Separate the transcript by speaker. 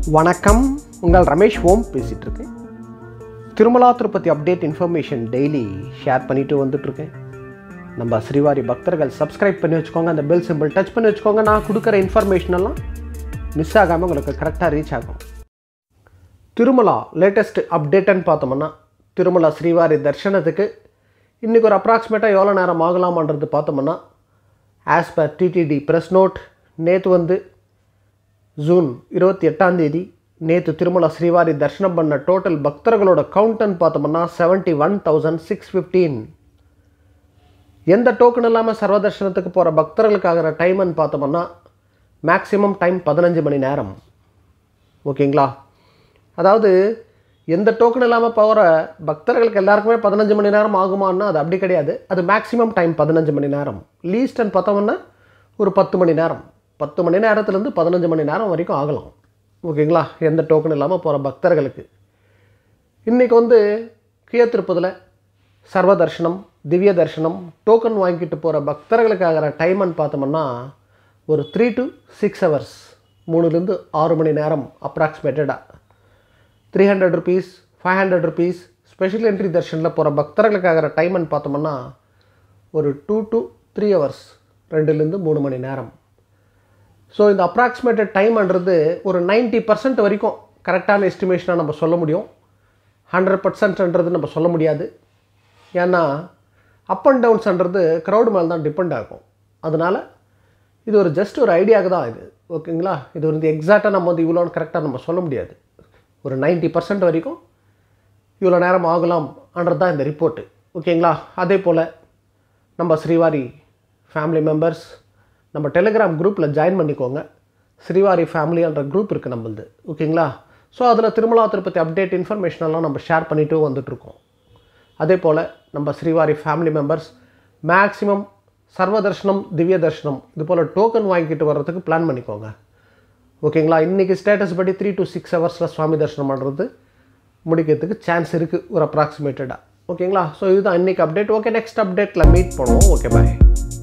Speaker 1: வணக்கம் உங்கள் ரமேஷ் ஓம் பேசிகிட்டு இருக்கேன் Tirumala Tirupati update information daily share பண்ணிட்டு வந்துட்டுருக்கேன் நம்ம ஸ்ரீவாரி பக்தர்கள் சப்ஸ்கிரைப் பண்ணி வச்சுக்கோங்க அந்த பெல் சிம்பிள் டச் பண்ணி வச்சுக்கோங்க நான் கொடுக்குற இன்ஃபர்மேஷன் எல்லாம் மிஸ் ஆகாமல் உங்களுக்கு கரெக்டாக ரீச் ஆகும் திருமலா லேட்டஸ்ட் அப்டேட்டுன்னு பார்த்தோம்னா திருமலா ஸ்ரீவாரி தர்ஷனத்துக்கு இன்றைக்கி ஒரு அப்ராக்சிமேட்டாக எவ்வளோ நேரம் ஆகலாமான்றது பார்த்தோம்னா as per TTD press note நேற்று வந்து ஜூன் இருபத்தி எட்டாம் தேதி நேற்று திருமலா ஸ்ரீவாரி தரிசனம் பண்ண டோட்டல் பக்தர்களோட கவுண்ட்னு பார்த்தோம்னா seventy one thousand six fifteen எந்த டோக்கன் இல்லாமல் சர்வ தர்ஷனத்துக்கு போகிற பக்தர்களுக்கு ஆகிற டைம்னு பார்த்தோம்னா மேக்ஸிமம் டைம் பதினஞ்சு மணி நேரம் ஓகேங்களா அதாவது எந்த டோக்கன் இல்லாமல் போகிற பக்தர்களுக்கு எல்லாருக்குமே பதினஞ்சு மணி நேரம் ஆகுமான்னா அது அப்படி கிடையாது அது மேக்ஸிமம் டைம் பதினஞ்சு மணி நேரம் லீஸ்ட்னு பார்த்தோம்னா ஒரு பத்து மணி நேரம் பத்து மணி நேரத்துலேருந்து பதினஞ்சு மணி நேரம் வரைக்கும் ஆகலாம் ஓகேங்களா எந்த டோக்கன் இல்லாமல் போகிற பக்தர்களுக்கு இன்றைக்கி வந்து கீழ திருப்பதில் சர்வ தர்ஷனம் திவ்ய தர்ஷனம் டோக்கன் வாங்கிட்டு போகிற பக்தர்களுக்கு ஆகிற டைம்னு பார்த்தோம்னா ஒரு த்ரீ டு சிக்ஸ் ஹவர்ஸ் மூணுலேருந்து ஆறு மணி நேரம் அப்ராக்சிமேட்டடாக three hundred rupees five hundred rupees special entry தர்ஷனில் போகிற பக்தர்களுக்கு ஆகிற டைம்னு பார்த்தோம்னா ஒரு டூ டு த்ரீ ஹவர்ஸ் ரெண்டுலேருந்து மூணு மணி நேரம் ஸோ இந்த அப்ராக்சிமேட்டட் டைம்ன்றது ஒரு 90% பர்சன்ட் வரைக்கும் கரெக்டான எஸ்டிமேஷனாக நம்ம சொல்ல முடியும் ஹண்ட்ரட் பர்சன்ட்ன்றது நம்ம சொல்ல முடியாது ஏன்னா அப் அண்ட் டவுன்ஸ்ன்றது க்ரௌடு மேலே தான் டிபெண்ட் ஆகும் அதனால் இது ஒரு ஜஸ்ட் ஒரு ஐடியாவுக்கு தான் இது ஓகேங்களா இது வந்து எக்ஸாக்டாக நம்ம வந்து இவ்வளோன்னு கரெக்டாக நம்ம சொல்ல முடியாது ஒரு 90% பர்சன்ட் வரைக்கும் இவ்வளோ நேரம் ஆகலாம்ன்றது தான் இந்த ரிப்போர்ட்டு ஓகேங்களா அதே போல் நம்ம ஸ்ரீவாரி ஃபேமிலி மெம்பர்ஸ் நம்ம டெலிகிராம் குரூப்பில் ஜாயின் பண்ணிக்கோங்க ஸ்ரீவாரி ஃபேமிலின்ற குரூப் இருக்குது நம்மளது ஓகேங்களா ஸோ அதில் திருமலா திருப்பதி அப்டேட் இன்ஃபர்மேஷன் எல்லாம் நம்ம ஷேர் பண்ணிட்டு வந்துட்டுருக்கோம் அதே போல் நம்ம ஸ்ரீவாரி ஃபேமிலி மெம்பர்ஸ் மேக்ஸிமம் சர்வ தர்ஷனம் திவ்ய தர்ஷனம் இது போல் டோக்கன் வாங்கிட்டு வர்றதுக்கு பிளான் பண்ணிக்கோங்க ஓகேங்களா இன்றைக்கி ஸ்டேட்டஸ் படி த்ரீ டு சிக்ஸ் ஹவர்ஸில் சுவாமி தரிசனம் பண்ணுறது முடிக்கிறதுக்கு சான்ஸ் இருக்குது ஒரு அப்ராக்சிமேட்டடாக ஓகேங்களா ஸோ இதுதான் இன்றைக்கி அப்டேட் ஓகே நெக்ஸ்ட் அப்டேட்டில் மீட் பண்ணுவோம் ஓகே பாய்